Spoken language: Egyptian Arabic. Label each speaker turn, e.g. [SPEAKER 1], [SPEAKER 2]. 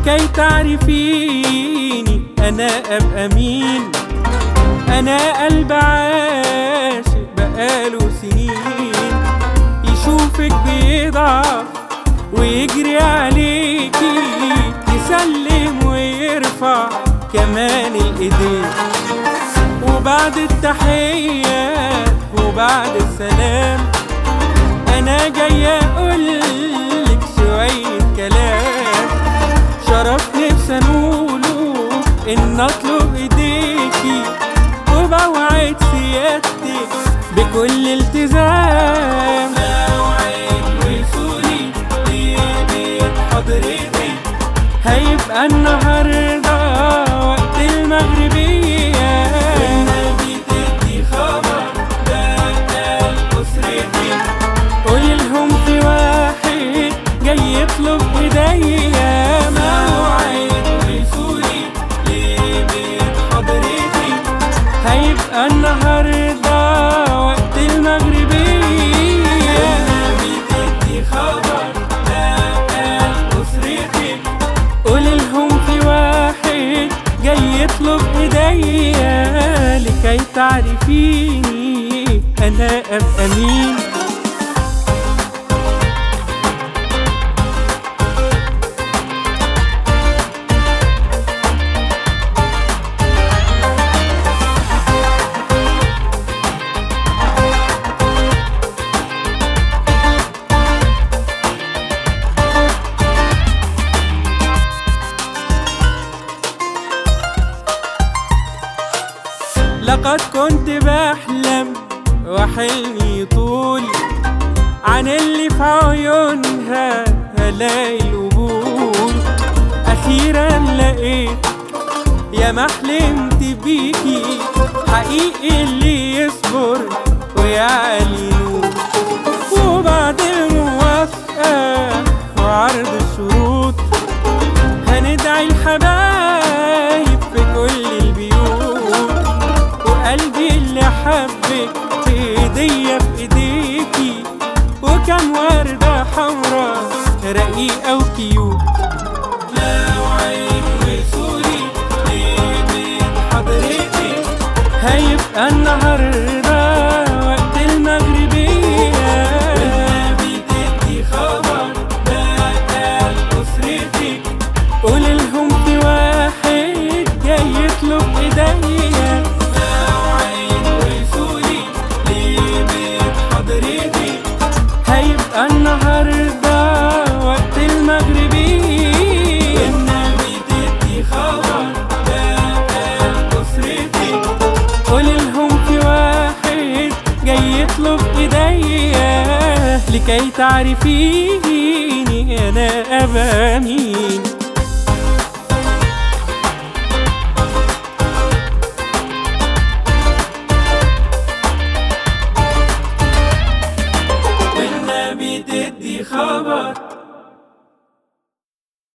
[SPEAKER 1] لكي تعرفيني أنا أبقى مين أنا قلب عاشق بقاله سنين يشوفك بيضعف ويجري عليكي يسلم ويرفع كمان الإيدين وبعد التحية وبعد السلام أنا جاي أقولك شوية كلام شرف نفسي أنوله إن أطلب إيديكي وبوعد سيادتك بكل التزام بوعد وصولي لبيت حضرتك هيبقى النهارده وقت المغربية والنبي تدي خبر ده لأسرتي قولي لهم في واحد جاي يطلب ايديا موعد وصولي لبيت حضرتي هيبقى النهارده وقت المغربية والنبي تدي خبر ده لأسرتي قولي لهم في واحد جاي يطلب ايديا لكي تعرفيني انا ابقى مين لقد كنت بحلم وحلمي طول عن اللي في عيونها هلاقي القبول أخيرا لقيت يا ما حلمت بيكي حقيقي اللي يصبر ويعلي نور وبعد الموافقة وعرض الشروط هندعي الحبايب في كل البيوت وقلبي اللي حبك هدية في ايديكي وكم وردة حمرا رقيقة وكيوت لو عين وصولي لبيت حضرتك هيبقى النهاردة وقت المغربية والنبي تدي خبر ده لأسرتك قولي لهم في واحد جاي يطلب ايديا موعد وصولي لبيت حضرتك هيبقى النهارده وقت المغربية والنبي تدي خبر ده لأسرتك قولي لهم في واحد جاي يطلب ايديا لكي تعرفيني انا ابقى مين